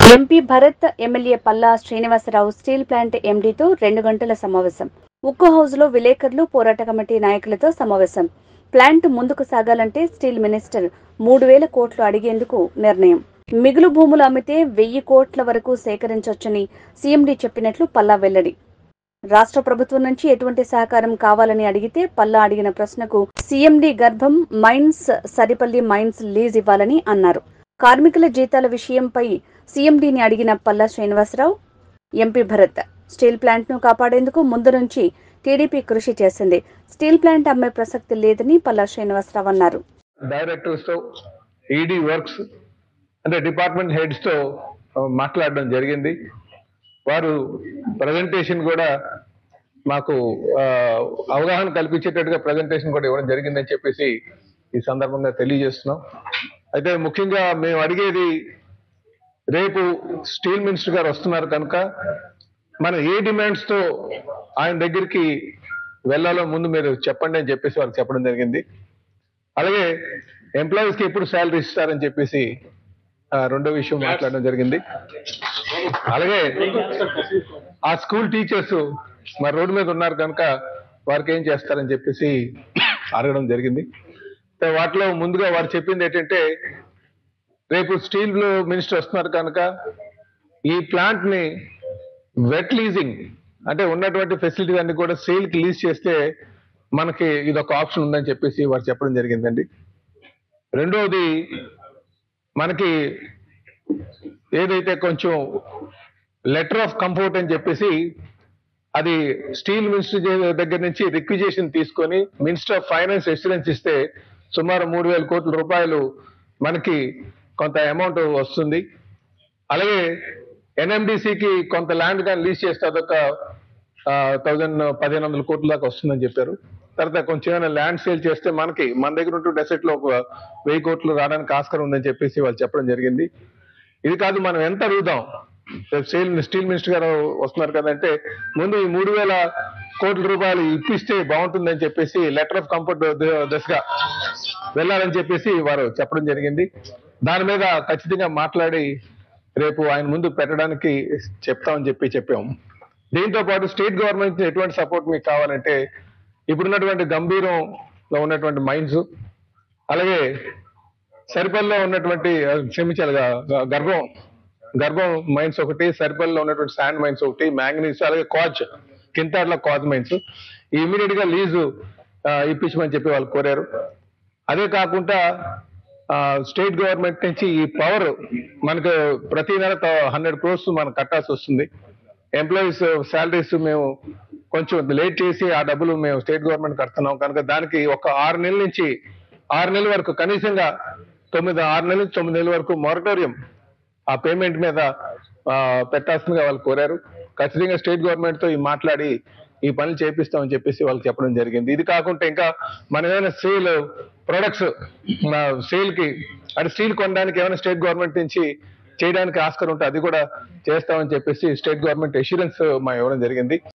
MP Bharat MLA Palla Srinivasarao steel plant ఎండీతో రెండు గంటల సమావేశం ఉక్కు హౌస్ లో విలేకరులు పోరాట కమిటీ నాయకులతో సమావేశం ప్లాంట్ ముందుకు సాగాలంటే స్టీల్ మినిస్టర్ మూడు వేల కోట్లు అడిగేందుకు నిర్ణయం మిగులు భూములు అమ్మితే వెయ్యి కోట్ల వరకు సేకరించొచ్చని సీఎండీ చెప్పినట్లు పల్లా వెల్లడి రాష్ట్ర ప్రభుత్వం నుంచి ఎటువంటి సహకారం కావాలని అడిగితే పల్లా అడిగిన ప్రశ్నకు సీఎండీ గర్భం మైన్స్ సరిపల్లి మైన్స్ లీజ్ ఇవ్వాలని అన్నారు కార్మికుల జీతాల విషయంపై సీఎండీని అడిగిన పల్లా శ్రీనివాసరావు ఎంపీ భరత్ స్టీల్ ప్లాంట్ను కాపాడేందుకు ముందు నుంచి టీడీపీ కృషి చేసింది స్టీల్ ప్లాంట్ అమ్మే ప్రసక్తి లేదని పల్లా శ్రీనివాసరావు అన్నారు డైరెక్టర్స్ తో ఈడీ వర్క్స్ అంటే డిపార్ట్మెంట్ హెడ్స్ తో ఆ, మాట్లాడడం జరిగింది వారు ప్రజెంటేషన్ కూడా మాకు ఆ, అవగాహన కల్పించేటట్టుగా ప్రజెంటేషన్ కూడా ఇవ్వడం జరిగిందని చెప్పేసి ఈ సందర్భంగా తెలియజేస్తున్నాం అయితే ముఖ్యంగా మేము అడిగేది రేపు స్టీల్ మినిస్టర్ గారు వస్తున్నారు కనుక మన ఏ డిమాండ్స్ తో ఆయన దగ్గరికి వెళ్ళాలో ముందు మీరు చెప్పండి అని చెప్పేసి వారికి చెప్పడం జరిగింది అలాగే ఎంప్లాయీస్ కి ఎప్పుడు శాలరీ ఇస్తారని చెప్పేసి ఆ, రెండో విషయం మాట్లాడడం జరిగింది అలాగే ఆ స్కూల్ టీచర్స్ మరి రోడ్డు మీద ఉన్నారు కనుక వారికి ఏం చేస్తారని చెప్పేసి అడగడం జరిగింది అయితే వాటిలో ముందుగా వారు చెప్పింది ఏంటంటే రేపు స్టీల్ మినిస్టర్ వస్తున్నారు కనుక ఈ ప్లాంట్ ని వెట్ లీజింగ్ అంటే ఉన్నటువంటి ఫెసిలిటీస్ అన్ని కూడా సేల్ కి లీజ్ చేస్తే మనకి ఇది ఒక ఆప్షన్ ఉందని చెప్పేసి వారు చెప్పడం జరిగిందండి రెండోది మనకి ఏదైతే కొంచెం లెటర్ ఆఫ్ కంఫర్ట్ అని చెప్పేసి అది స్టీల్ మినిస్టర్ దగ్గర నుంచి రిక్విజేషన్ తీసుకొని మినిస్టర్ ఆఫ్ ఫైనాన్స్ ఎక్సలెన్స్ ఇస్తే సుమారు మూడు వేల కోట్ల రూపాయలు మనకి కొంత అమౌంట్ వస్తుంది అలాగే ఎన్ఎండిసికి కొంత ల్యాండ్ కానీ లీజ్ చేస్తే అదొక థౌజండ్ పదిహేను వందల కోట్ల దాకా వస్తుందని చెప్పారు తర్వాత కొంచెం ఏమైనా ల్యాండ్ సేల్ చేస్తే మనకి మన దగ్గర ఉంటుండే asset లో ఒక వెయ్యి కోట్లు రావడానికి ఆస్కారం ఉందని చెప్పేసి వాళ్ళు చెప్పడం జరిగింది ఇది కాదు మనం ఎంత అడుగుదాం రేపు స్టీల్ స్టీల్ మినిస్టర్ గారు వస్తున్నారు కదంటే ముందు ఈ మూడు వేల కోట్ల రూపాయలు ఇప్పిస్తే బాగుంటుందని చెప్పేసి లెటర్ ఆఫ్ కంఫర్ట్ దశగా వెళ్ళాలని చెప్పేసి వారు చెప్పడం జరిగింది దాని మీద ఖచ్చితంగా మాట్లాడి రేపు ఆయన ముందు పెట్టడానికి చెప్తామని చెప్పి చెప్పాం దీంతో పాటు స్టేట్ గవర్నమెంట్ నుంచి ఎటువంటి సపోర్ట్ మీకు కావాలంటే ఇప్పుడున్నటువంటి గంభీరంలో ఉన్నటువంటి మైన్స్ అలాగే సరిపల్లిలో ఉన్నటువంటి ఆ, క్షమించాలి గా- గా- గర్భం గర్భం మైన్స్ ఒకటి సరిపల్లిలో ఉన్నటువంటి శాండ్ మైన్స్ ఒకటి మ్యాంగనీస్ అలాగే కాజ్ కింతాడ్ల కాజ్ మైన్స్ ఇమీడియట్ గా లీజు ఆ, ఇప్పించమని చెప్పి వాళ్ళు కోరారు అదే కాకుండా స్టేట్ గవర్నమెంట్ నుంచి ఈ పవర్ మనకు ప్రతి నెల హండ్రెడ్ క్రోర్స్ మనం కట్టాల్సి వస్తుంది ఎంప్లాయీస్ శాలరీస్ మేము కొంచెం లేట్ చేసి ఆ డబ్బులు మేము స్టేట్ గవర్నమెంట్ కడుతున్నాం కనుక దానికి ఒక ఆరు నెలల నుంచి ఆరు నెలల వరకు కనీసంగా తొమ్మిది ఆరు నెలల నుంచి తొమ్మిది నెలల వరకు మొరటోరియం ఆ పేమెంట్ మీద ఆ, పెట్టాల్సిందిగా వాళ్ళు కోరారు ఖచ్చితంగా స్టేట్ గవర్నమెంట్ తో ఈ మాట్లాడి ఈ పనులు చేపిస్తామని చెప్పేసి వాళ్ళకి చెప్పడం జరిగింది ఇది కాకుండా ఇంకా మన ఏమైనా సేల్ ప్రొడక్ట్స్ సేల్ కి అది స్టీల్ కొనడానికి ఏమైనా స్టేట్ గవర్నమెంట్ నుంచి చేయడానికి ఆస్కారం ఉంటే అది కూడా చేస్తామని చెప్పేసి స్టేట్ గవర్నమెంట్ ఎష్యూరెన్స్ మా ఇవ్వడం జరిగింది